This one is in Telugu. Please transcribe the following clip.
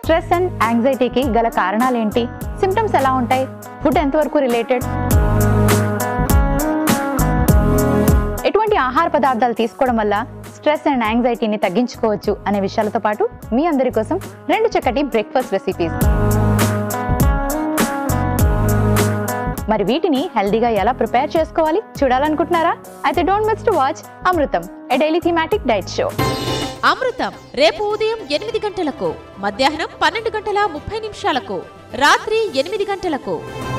స్ట్రెస్ అండ్ యాంగ్జైటీకి గల కారణాలేంటి సిమ్టమ్స్ ఎలా ఉంటాయి ఫుడ్ ఎంతవరకు రిలేటెడ్ ఎటువంటి ఆహార పదార్థాలు తీసుకోవడం వల్ల స్ట్రెస్ అండ్ యాంగ్జైటీని తగ్గించుకోవచ్చు అనే విషయాలతో పాటు మీ అందరి కోసం రెండు చక్కటి బ్రేక్ఫాస్ట్ రెసిపీస్ మరి వీటిని హెల్దీగా ఎలా ప్రిపేర్ చేసుకోవాలి చూడాలనుకుంటున్నారా అయితే don't miss to watch Amrutham a daily thematic diet show Amrutham రేపు ఉదయం ఎనిమిది గంటలకు మధ్యాహ్నం పన్నెండు గంటల ముప్పై నిమిషాలకు రాత్రి ఎనిమిది గంటలకు